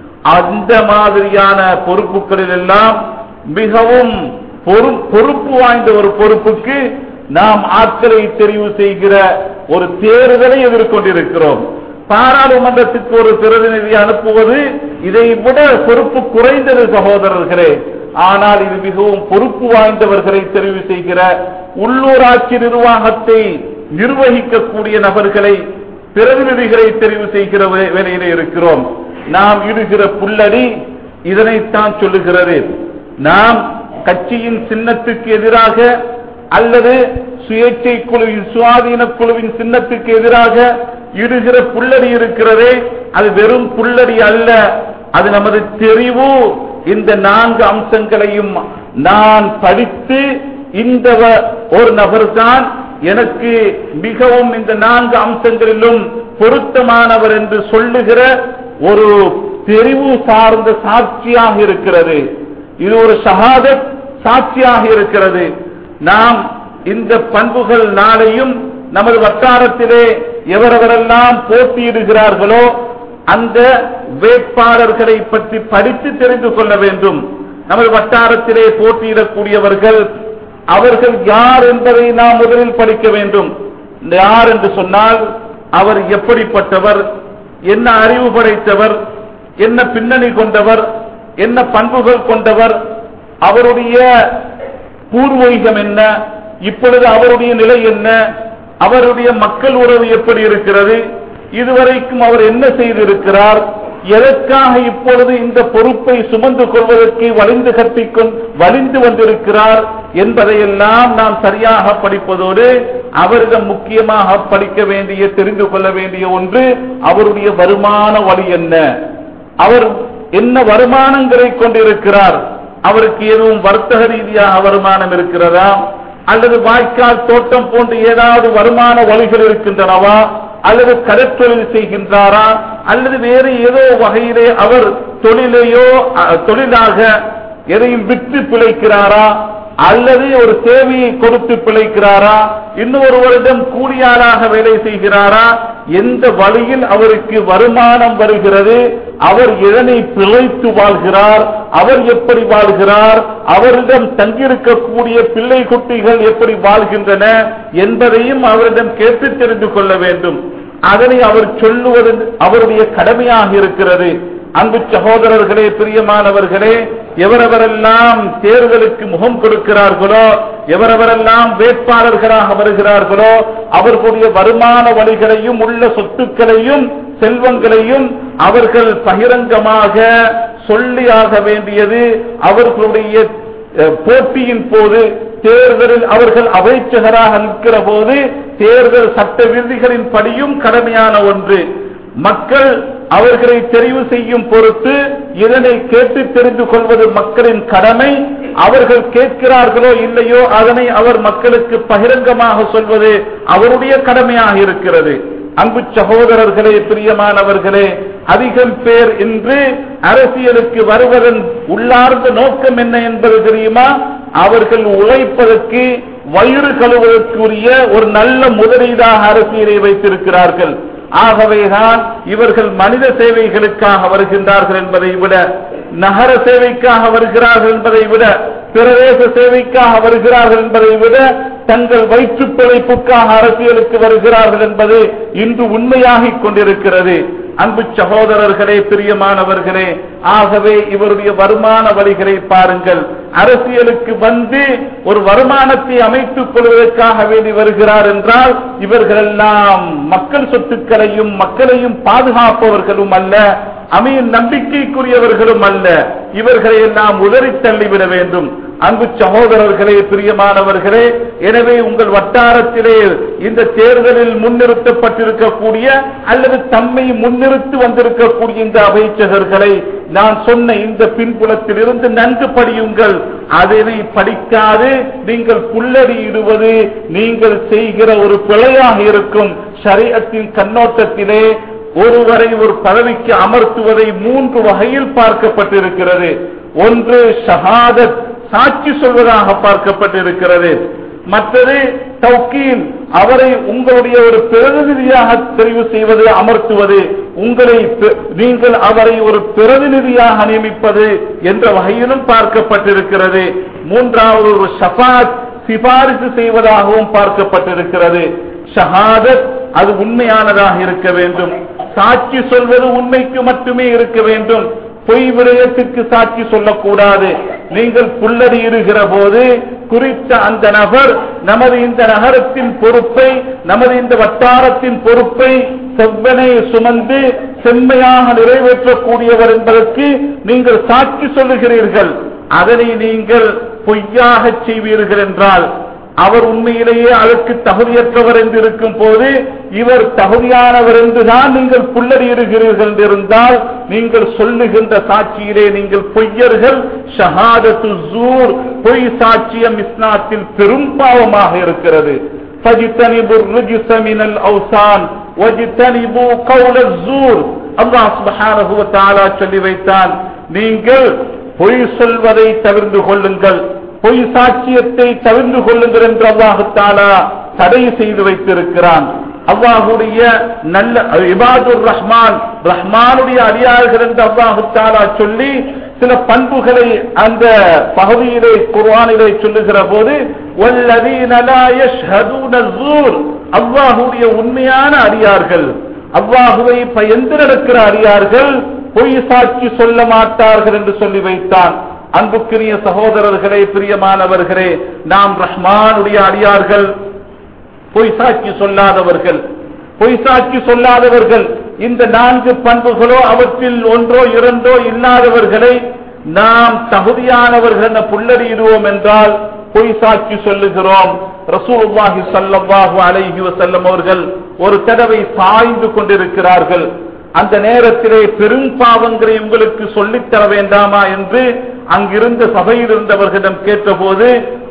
அந்த மாதிரியான பொறுப்புகளில் எல்லாம் மிகவும் பொறு- பொறுப்பு வாய்ந்த ஒரு பொறுப்புக்கு நாம் ஆட்களை தெரிவு செய்கிற ஒரு தேர்தலை எதிர்கொண்டிருக்கிறோம் பாராளுமன்றத்திற்கு ஒரு பிரதிநிதி அனுப்புவது இதை விட பொறுப்பு குறைந்தது சகோதரர்களே ஆனால் இது மிகவும் பொறுப்பு வாய்ந்தவர்களை தெரிவு செய்கிற உள்ளூராட்சி நிர்வாகத்தை நிர்வகிக்கக்கூடிய நபர்களை பிரதிநிதிகளை தெரிவு செய்கிற வே- வேலையிலே இருக்கிறோம் நாம் இடுகிற புல்லடி இதனைத்தான் சொல்லுகிறது நாம் கட்சியின் சின்னத்துக்கு எதிராக அல்லது சுயேட்சை குழுவின் சுவாதீன குழுவின் சின்னத்துக்கு எதிராக இடுகிற புல்லடி இருக்கிறதே அது வெறும் புல்லடி அல்ல அது நமது தெரிவு இந்த நான்கு அம்சங்களையும் நான் படித்து இந்த வ- ஒரு நபர்தான் எனக்கு மிகவும் இந்த நான்கு அம்சங்களிலும் பொருத்தமானவர் என்று சொல்லுகிற ஒரு தெரிவு சார்ந்த சாட்சியாக இருக்கிறது இது ஒரு ஷஹாதத் சாட்சியாக இருக்கிறது நாம் இந்த பண்புகள் நாளையும் நமது வட்டாரத்திலே எவரவரெல்லாம் போட்டியிடுகிறார்களோ அந்த வேட்பாளர்களை பற்றி படித்து தெரிந்து கொள்ள வேண்டும் நமது வட்டாரத்திலே போட்டியிடக்கூடியவர்கள் அவர்கள் யார் என்பதை நாம் முதலில் படிக்க வேண்டும் யார் என்று சொன்னால் அவர் எப்படிப்பட்டவர் என்ன அறிவு படைத்தவர் என்ன பின்னணி கொண்டவர் என்ன பண்புகள் கொண்டவர் அவருடைய பூர்வீகம் என்ன இப்பொழுது அவருடைய நிலை என்ன அவருடைய மக்கள் உறவு எப்படி இருக்கிறது இதுவரைக்கும் அவர் என்ன செய்திருக்கிறார் எதற்காக இப்பொழுது இந்த பொறுப்பை சுமந்து கொள்வதற்கு வலிந்து கற்பிக்கும் வலிந்து வந்திருக்கிறார் என்பதையெல்லாம் நாம் சரியாக படிப்பதோடு அவரிடம் முக்கியமாக படிக்க வேண்டிய தெரிந்து கொள்ள வேண்டிய ஒன்று அவருடைய வருமான வழி என்ன அவர் என்ன வருமானங்களை கொண்டிருக்கிறார் அவருக்கு எதுவும் வர்த்தக ரீதியாக வருமானம் இருக்கிறதா அல்லது வாய்க்கால் தோட்டம் போன்ற ஏதாவது வருமான வழிகள் இருக்கின்றனவா அல்லது கடற்தொழில் செய்கின்றாரா அல்லது வேறு ஏதோ வகையிலே அவர் தொழிலையோ அ, தொழிலாக எதையும் விற்று பிழைக்கிறாரா அல்லது ஒரு சேவையை கொடுத்து பிழைக்கிறாரா இன்னொருவரிடம் கூலியாளாக வேலை செய்கிறாரா எந்த வழியில் அவருக்கு வருமானம் வருகிறது அவர் எதனை பிழைத்து வாழ்கிறார் அவர் எப்படி வாழ்கிறார் அவரிடம் தங்கியிருக்கக்கூடிய பிள்ளை குட்டிகள் எப்படி வாழ்கின்றன என்பதையும் அவரிடம் கேட்டு தெரிந்து கொள்ள வேண்டும் அதனை அவர் சொல்லுவது அவருடைய கடமையாக இருக்கிறது அன்பு சகோதரர்களே பிரியமானவர்களே எவரவரெல்லாம் தேர்தலுக்கு முகம் கொடுக்கிறார்களோ எவரவரெல்லாம் வேட்பாளர்களாக வருகிறார்களோ அவர்களுடைய வருமான வழிகளையும் உள்ள சொத்துக்களையும் செல்வங்களையும் அவர்கள் பகிரங்கமாக சொல்லியாக வேண்டியது அவர்களுடைய அஹ், போட்டியின் போது தேர்தலில் அவர்கள் அவைச்சகராக நிற்கிற போது தேர்தல் சட்ட விதிகளின் படியும் கடமையான ஒன்று மக்கள் அவர்களை தெரிவு செய்யும் பொறுத்து இதனை கேட்டு தெரிந்து கொள்வது மக்களின் கடமை அவர்கள் கேட்கிறார்களோ இல்லையோ அதனை அவர் மக்களுக்கு பகிரங்கமாக சொல்வது அவருடைய கடமையாக இருக்கிறது அன்பு சகோதரர்களே பிரியமானவர்களே அதிகம் பேர் இன்று அரசியலுக்கு வருவதன் உள்ளார்ந்த நோக்கம் என்ன என்பது தெரியுமா அவர்கள் உழைப்பதற்கு வயிறு கழுவதற்குரிய ஒரு நல்ல முதலீடாக அரசியலை வைத்திருக்கிறார்கள் ஆகவேதான் இவர்கள் மனித சேவைகளுக்காக வருகின்றார்கள் என்பதை விட நகர சேவைக்காக வருகிறார்கள் என்பதை விட பிரதேச சேவைக்காக வருகிறார்கள் என்பதை விட தங்கள் வயிற்று பிழைப்புக்காக அரசியலுக்கு வருகிறார்கள் என்பது இன்று உண்மையாகிக் கொண்டிருக்கிறது அன்பு சகோதரர்களே பிரியமானவர்களே ஆகவே இவருடைய வருமான வழிகளை பாருங்கள் அரசியலுக்கு வந்து ஒரு வருமானத்தை அமைத்துக் கொள்வதற்காக வேண்டி வருகிறார் என்றால் இவர்களெல்லாம் மக்கள் சொத்துக்களையும் மக்களையும் பாதுகாப்பவர்களும் அல்ல அமையின் நம்பிக்கைக்குரியவர்களும் அல்ல இவர்களை எல்லாம் உதறி தள்ளிவிட வேண்டும் அன்பு சகோதரர்களே பிரியமானவர்களே எனவே உங்கள் வட்டாரத்திலே இந்த தேர்தலில் முன்னிறுத்தப்பட்டிருக்கக்கூடிய அல்லது தம்மை முன்னிறுத்தி வந்திருக்கக்கூடிய இந்த அமைச்சகர்களை நான் சொன்ன இந்த பின்புலத்தில் இருந்து நன்கு படியுங்கள் அதனை படிக்காது நீங்கள் புல்லடியிடுவது நீங்கள் செய்கிற ஒரு பிழையாக இருக்கும் ஷரியத்தின் கண்ணோட்டத்திலே ஒருவரை ஒரு பதவிக்கு அமர்த்துவதை மூன்று வகையில் பார்க்கப்பட்டிருக்கிறது ஒன்று ஷஹாதத் சாட்சி சொல்வதாக பார்க்கப்பட்டிருக்கிறது மற்றது தௌக்கீல் அவரை உங்களுடைய ஒரு பிரதிநிதியாக தெரிவு செய்வது அமர்த்துவது உங்களை பெ- நீங்கள் அவரை ஒரு பிரதிநிதியாக நியமிப்பது என்ற வகையிலும் பார்க்கப்பட்டிருக்கிறது மூன்றாவது ஒரு ஷஃபாத் சிபாரிசு செய்வதாகவும் பார்க்கப்பட்டிருக்கிறது ஷஹாதத் அது உண்மையானதாக இருக்க வேண்டும் சாட்சி சொல்வது உண்மைக்கு மட்டுமே இருக்க வேண்டும் பொய் விடயத்திற்கு சாட்சி சொல்லக்கூடாது நீங்கள் புல்லடியிடுகிற போது குறித்த அந்த நபர் நமது இந்த நகரத்தின் பொறுப்பை நமது இந்த வட்டாரத்தின் பொறுப்பை செவ்வனை சுமந்து செம்மையாக நிறைவேற்றக்கூடியவர் என்பதற்கு நீங்கள் சாட்சி சொல்லுகிறீர்கள் அதனை நீங்கள் பொய்யாக செய்வீர்கள் என்றால் அவர் உண்மையிலேயே அதற்கு தகுதியற்றவர் என்று இருக்கும் போது இவர் தகுதியானவர் என்றுதான் நீங்கள் புல்லறியிடுகிறீர்கள் என்றிருந்தால் நீங்கள் சொல்லுகின்ற சாட்சியிலே நீங்கள் பொய்யர்கள் ஷஹாதத்து ஜூர் பொய் சாட்சியம் இஸ்லாத்தில் பெரும் பாவமாக இருக்கிறது فاجتنبوا الرجس من الأوثان واجتنبوا قول الزور அல்லாஹ் சுப்ஹானஹு வ தஆலா சொல்லி வைத்தான் நீங்கள் பொய் சொல்வதை தவிர்த்து கொள்ளுங்கள் பொய் சாட்சியத்தை தவிர்த்து கொள்ளுங்கள் என்று அல்லாஹு தாலா தடை செய்து வைத்திருக்கிறான் அல்லாஹுடைய நல்ல இபாதுர் ரஹ்மான் ரஹ்மானுடைய அடியார்கள் என்று அல்லாஹு தாலா சொல்லி சில பண்புகளை அந்த பகுதியிலே குர்ஆனிலே சொல்லுகிற போது வல்லதீன லா யஷ்ஹதூன ஸூர் அல்லாஹுடைய உண்மையான அடியார்கள் அல்லாஹுவை பயந்து நடக்கிற அடியார்கள் பொய் சாட்சி சொல்ல மாட்டார்கள் என்று சொல்லி வைத்தான் அன்புக்குரிய சகோதரர்களே பிரியமானவர்களே நாம் ரஹ்மானுடைய அடியார்கள் பொய் சாட்சி சொல்லாதவர்கள் பொய் சாட்சி சொல்லாதவர்கள் இந்த நான்கு பண்புகளோ அவற்றில் ஒன்றோ இரண்டோ இல்லாதவர்களை நாம் தகுதியானவர்கள் என புல்லறியிடுவோம் என்றால் பொய் சாட்சி சொல்லுகிறோம் ரசூலுல்லாஹி ஸல்லல்லாஹு அலைஹி வஸல்லம் அவர்கள் ஒரு தடவை சாய்ந்து கொண்டிருக்கிறார்கள் அந்த நேரத்திலே பெரும் பாவங்களை உங்களுக்கு சொல்லித் தர வேண்டாமா என்று அங்கிருந்த சபையில் இருந்தவர்களிடம் கேட்டபோது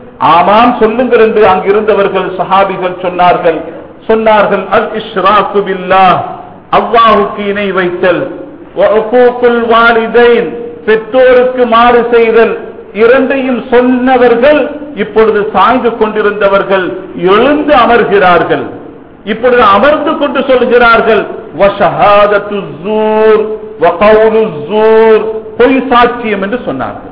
ஆமாம் சொல்லுங்கள் என்று அங்கிருந்தவர்கள் சஹாபிகள் சொன்னார்கள் சொன்னார்கள் அல் இஷ்ராக்கு பில்லாஹ் அல்லாஹுக்கு இணை வைத்தல் வாலிதைன் பெற்றோருக்கு மாறு செய்தல் இரண்டையும் சொன்னவர்கள் இப்பொழுது சாய்ந்து கொண்டிருந்தவர்கள் எழுந்து அமர்கிறார்கள் இப்பொழுது அமர்ந்து கொண்டு சொல்கிறார்கள் வஷஹாதத்து ஸூர் வகவுலு ஸூர் பொய் சாட்சியம் என்று சொன்னார்கள்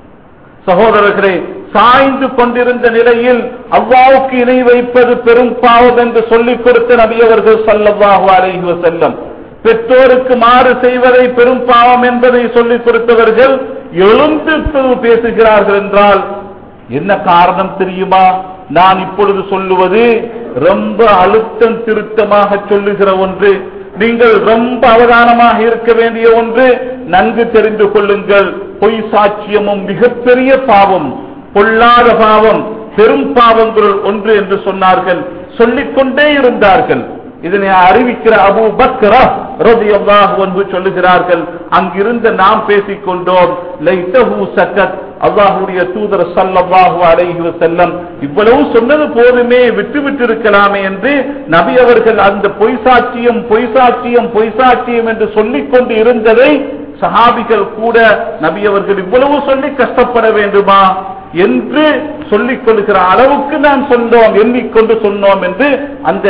சகோதரர்களே சாய்ந்து கொண்டிருந்த நிலையில் அவ்வாவுக்கு இணை வைப்பது பெரும் பாவம் என்று சொல்லிக் கொடுத்த நபியவர்கள் சல்லல்லாஹு அலைஹி வஸல்லம் பெற்றோருக்கு மாறு செய்வதை பெரும் பாவம் என்பதை சொல்லிக் கொடுத்தவர்கள் எழுந்து பேசுகிறார்கள் என்றால் என்ன காரணம் தெரியுமா நான் இப்பொழுது சொல்லுவது ரொம்ப அழுத்தம் திருத்தமாக சொல்லுகிற ஒன்று நீங்கள் ரொம்ப அவதானமாக இருக்க வேண்டிய ஒன்று நன்கு தெரிந்து கொள்ளுங்கள் பொய் சாட்சியமும் மிகப்பெரிய பாவம் பொல்லாத பாவம் பெரும் பாவங்களுள் ஒன்று என்று சொன்னார்கள் சொல்லிக்கொண்டே இருந்தார்கள் இதனை அறிவிக்கிற அபு பக்ரா ரலியல்லாஹு அன்ஹு சொல்லுகிறார்கள் அங்கிருந்த நாம் பேசிக் கொண்டோம் லைத்தஹு சக்கத் அல்லாஹ்வுடைய தூதர் ஸல்லல்லாஹு அலைஹி வஸல்லம் இவ்வளவு சொன்னது போதுமே விட்டு விட்டு இருக்கலாமே என்று நபி அவர்கள் அந்த பொய் சாட்சியம் பொய் சாட்சியம் பொய் சாட்சியம் என்று சொல்லிக் கொண்டு இருந்ததை சஹாபிகள் கூட நபி அவர்கள் இவ்வளவு சொல்லி கஷ்டப்பட வேண்டுமா என்று சொல்லிக் கொள்கிற அளவுக்கு நாம் சொன்னோம் எண்ணிக்கொண்டு சொன்னோம் என்று அந்த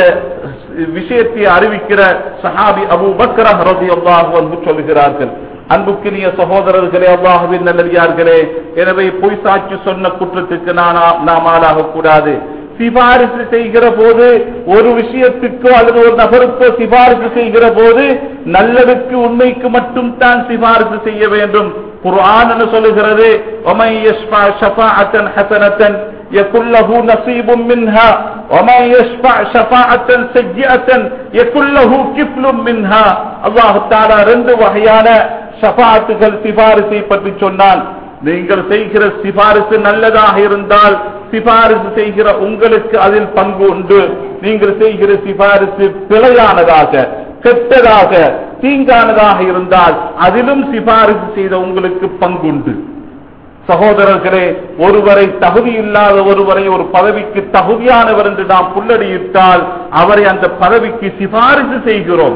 விஷயத்தை அறிவிக்கிற சஹாபி அபு பக்ரா ரலியல்லாஹு அன்ஹு சொல்கிறார்கள் அன்புக்கினிய சகோதரர்களே அல்லாஹுவின் நல்லடியார்களே எனவே பொய் சாட்சி சொன்ன குற்றத்துக்கு நான் நாம் ஆளாக கூடாது சிபாரிசு செய்கிற போது ஒரு விஷயத்துக்கோ அல்லது ஒரு நபருக்கோ சிபாரிசு செய்கிற போது நல்லதுக்கு உண்மைக்கு மட்டும் தான் சிபாரிசு செய்ய வேண்டும் குர்ஆன் என்று சொல்லுகிறது وَمَن يَشْفَعْ شَفَاعَةً حَسَنَةً يَكُنْ لَهُ نَصِيبٌ مِنْهَا وَمَن يَشْفَعْ شَفَاعَةً سَيِّئَةً يَكُنْ لَهُ كِفْلٌ مِنْهَا அல்லாஹ் தஆலா ரெண்டு வகையான ஷஃபாஅத்துகள் சிபாரிசை பற்றி சொன்னான் நீங்கள் செய்கிற சிபாரிசு நல்லதாக இருந்தால் சிபாரிசு செய்கிற உங்களுக்கு அதில் பங்கு உண்டு நீங்கள் செய்கிற சிபாரிசு பிழையானதாக கெட்டதாக தீங்கானதாக இருந்தால் அதிலும் சிபாரிசு செய்த உங்களுக்கு பங்குண்டு சகோதரர்களே ஒருவரை தகுதி இல்லாத ஒருவரை ஒரு பதவிக்கு தகுதியானவர் என்று நாம் புல்லடியிட்டால் அவரை அந்த பதவிக்கு சிபாரிசு செய்கிறோம்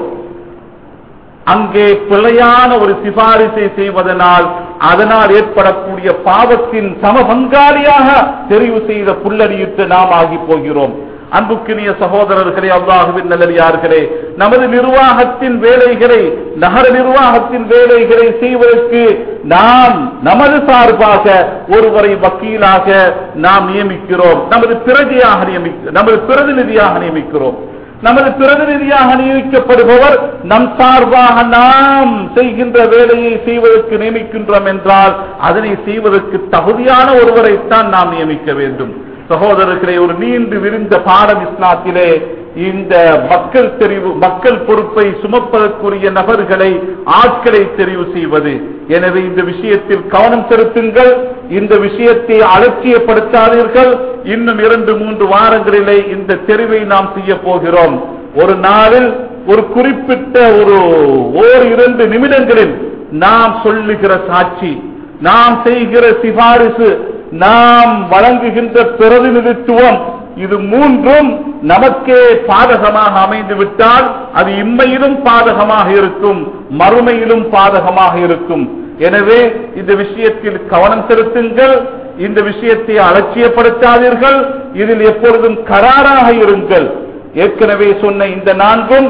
அங்கே பிழையான ஒரு சிபாரிசை செய்வதனால் அதனால் ஏற்படக்கூடிய பாவத்தின் சம பங்காளியாக தெரிவு செய்த புல்லடியிட்டு நாம் ஆகி போகிறோம் அன்புக்கினிய சகோதரர்களே அல்லாஹுவின் நல்லடியார்களே நமது நிர்வாகத்தின் வேலைகளை நகர நிர்வாகத்தின் வேலைகளை செய்வதற்கு நாம் நமது சார்பாக ஒருவரை வக்கீலாக நாம் நியமிக்கிறோம் நமது பிரஜையாக நியமிக்க நமது பிரதிநிதியாக நியமிக்கிறோம் நமது பிரதிநிதியாக நியமிக்கப்படுபவர் நம் சார்பாக நாம் செய்கின்ற வேலையை செய்வதற்கு நியமிக்கின்றோம் என்றால் அதனை செய்வதற்கு தகுதியான ஒருவரைத்தான் நாம் நியமிக்க வேண்டும் சகோதரர்களே ஒரு நீண்டு விரிந்த பாடம் இஸ்லாத்திலே இந்த மக்கள் தெரிவு மக்கள் பொறுப்பை சுமப்பதற்குரிய நபர்களை ஆட்களை தெரிவு செய்வது எனவே இந்த விஷயத்தில் கவனம் செலுத்துங்கள் இந்த விஷயத்தை அலட்சியப்படுத்தாதீர்கள் இன்னும் இரண்டு மூன்று வாரங்களிலே இந்த தெரிவை நாம் செய்ய போகிறோம் ஒரு நாளில் ஒரு குறிப்பிட்ட ஒரு ஓர் இரண்டு நிமிடங்களில் நாம் சொல்லுகிற சாட்சி நாம் செய்கிற சிபாரிசு நாம் வழங்குகின்ற பிரதிநிதித்துவம் இது மூன்றும் நமக்கே பாதகமாக அமைந்து விட்டால் அது இம்மையிலும் பாதகமாக இருக்கும் மறுமையிலும் பாதகமாக இருக்கும் எனவே இந்த விஷயத்தில் கவனம் செலுத்துங்கள் இந்த விஷயத்தை அலட்சியப்படுத்தாதீர்கள் இதில் எப்பொழுதும் கராராக இருங்கள் ஏற்கனவே சொன்ன இந்த நான்கும்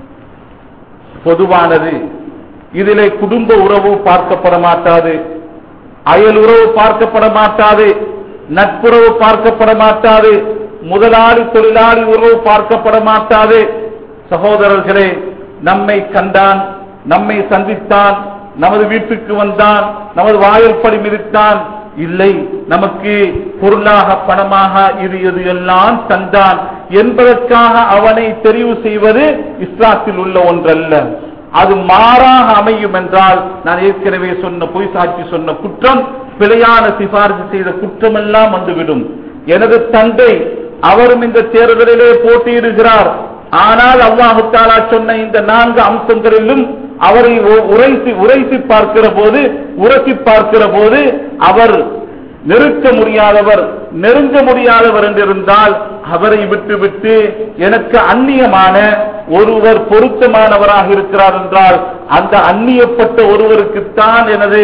பொதுவானது இதிலே குடும்ப உறவு பார்க்கப்பட மாட்டாது அயல் உறவு பார்க்கப்பட மாட்டாது நட்புறவு பார்க்கப்பட மாட்டாது முதலாளி தொழிலாளி உறவு பார்க்கப்பட மாட்டாது சகோதரர்களே நம்மை கண்டான் நம்மை சந்தித்தான் நமது வீட்டுக்கு வந்தான் நமது வாயில்படி மிதித்தான் இல்லை நமக்கு பொருளாக பணமாக இது இது எல்லாம் தந்தான் என்பதற்காக அவனை தெரிவு செய்வது இஸ்லாத்தில் உள்ள ஒன்றல்ல அது மாறாக அமையும் என்றால் நான் ஏற்கனவே சொன்ன பொய் சாட்சி சொன்ன குற்றம் பிழையான சிபாரிசு செய்த குற்றமெல்லாம் வந்துவிடும் எனது தந்தை அவரும் இந்த தேர்தலிலே போட்டியிடுகிறார் ஆனால் அல்லாஹு தாலா சொன்ன இந்த நான்கு அம்சங்களிலும் அவரை உ- உரைசி உரைசி பார்க்கிற போது உரசி பார்க்கிற போது அவர் நெருக்க முடியாதவர் நெருங்க முடியாதவர் என்றிருந்தால் அவரை விட்டுவிட்டு எனக்கு அந்நியமான ஒருவர் பொருத்தமானவராக இருக்கிறார் என்றால் அந்த அந்நியப்பட்ட ஒருவருக்குத்தான் எனது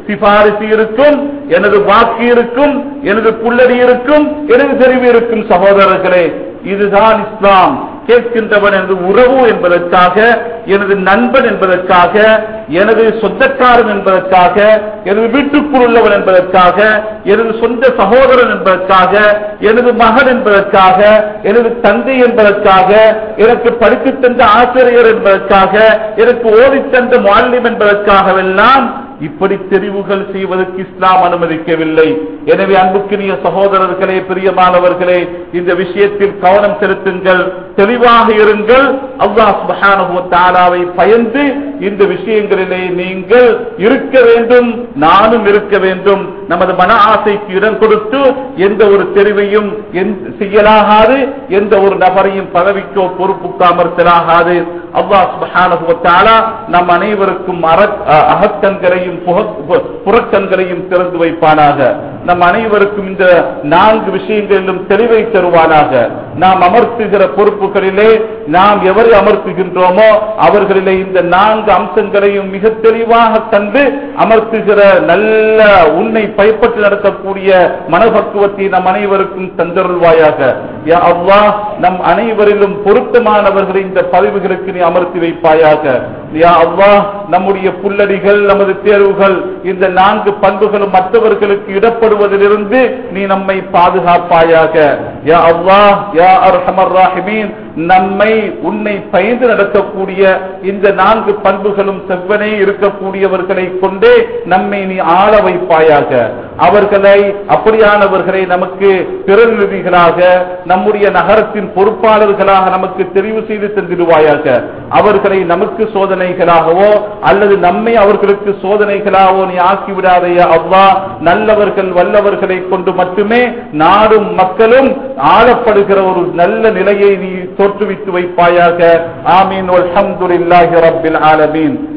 சிபாரிசு இருக்கும் எனது வாக்கு இருக்கும் எனது புள்ளடி இருக்கும் எனது தெரிவு இருக்கும் சகோதரர்களே இதுதான் இஸ்லாம் கேட்கின்றவன் எனது உறவு என்பதற்காக எனது நண்பன் என்பதற்காக எனது சொந்தக்காரன் என்பதற்காக எனது வீட்டுக்குள் உள்ளவன் என்பதற்காக எனது சொந்த சகோதரன் என்பதற்காக எனது மகன் என்பதற்காக எனது தந்தை என்பதற்காக எனக்கு படித்துத் தந்த ஆசிரியர் என்பதற்காக எனக்கு ஓதித் தந்த மாலிம் என்பதற்காகவெல்லாம் இப்படி தெரிவுகள் செய்வதற்கு இஸ்லாம் அனுமதிக்கவில்லை எனவே அன்புக்குரிய சகோதரர்களே பிரியமானவர்களே இந்த விஷயத்தில் கவனம் செலுத்துங்கள் தெளிவாக இருங்கள் அல்லாஹ் சுப்ஹானஹு வ தஆலாவை பயந்து இந்த விஷயங்களிலே நீங்கள் இருக்க வேண்டும் நானும் இருக்க வேண்டும் நமது மன ஆசைக்கு இடம் கொடுத்து எந்த ஒரு தெரிவையும் எந்த- செய்யலாகாது எந்த ஒரு நபரையும் பதவிக்கோ பொறுப்புக்கோ அமர்த்தலாகாது அல்லாஹ் சுப்ஹானஹு வ தஆலா நம் அனைவருக்கும் அற- அ- அகக்கண்களையும் புக- பு- புறக்கண்களையும் திறந்து வைப்பானாக நம் அனைவருக்கும் இந்த நான்கு விஷயங்களிலும் தெளிவை தருவானாக நாம் அமர்த்துகிற பொறுப்புகளிலே நாம் எவரை அமர்த்துகின்றோமோ அவர்களிலே இந்த நான்கு அம்சங்களையும் மிக தெளிவாக கண்டு அமர்த்துகிற நல்ல உன்னை பயப்பட்டு நடத்தக்கூடிய மனபக்குவத்தை நம் அனைவருக்கும் தந்தருள்வாயாக யா அல்லாஹ் நம் அனைவரிலும் பொருத்தமானவர்களை இந்த பதவிகளுக்கு நீ அமர்த்தி வைப்பாயாக யா அல்லாஹ் நம்முடைய புல்லடிகள் நமது தேர்வுகள் இந்த நான்கு பண்புகளும் மற்றவர்களுக்கு இடப்படுவதிலிருந்து நீ நம்மை பாதுகாப்பாயாக யா அல்லாஹ் யா அர்ஹமர் ராஹிமீன் நம்மை உன்னை பயந்து நடக்கக்கூடிய இந்த நான்கு பண்புகளும் செவ்வனே இருக்கக்கூடியவர்களை கொண்டே நம்மை நீ ஆள வைப்பாயாக அவர்களை அப்படியானவர்களை நமக்கு பிரதிநிதிகளாக நம்முடைய நகரத்தின் பொறுப்பாளர்களாக நமக்கு தெரிவு செய்து தந்திடுவாயாக அவர்களை நமக்கு சோதனைகளாகவோ அல்லது நம்மை அவர்களுக்கு சோதனைகளாகவோ நீ ஆக்கிவிடாதையா அவ்வா நல்லவர்கள் வல்லவர்களை கொண்டு மட்டுமே நாடும் மக்களும் ஆளப்படுகிற ஒரு நல்ல நிலையை நீ தோற்றுவித்து வைப்பாயாக ஆமீன் வல்ஹம்துலில்லாஹி ரப்பில் ஆலமீன்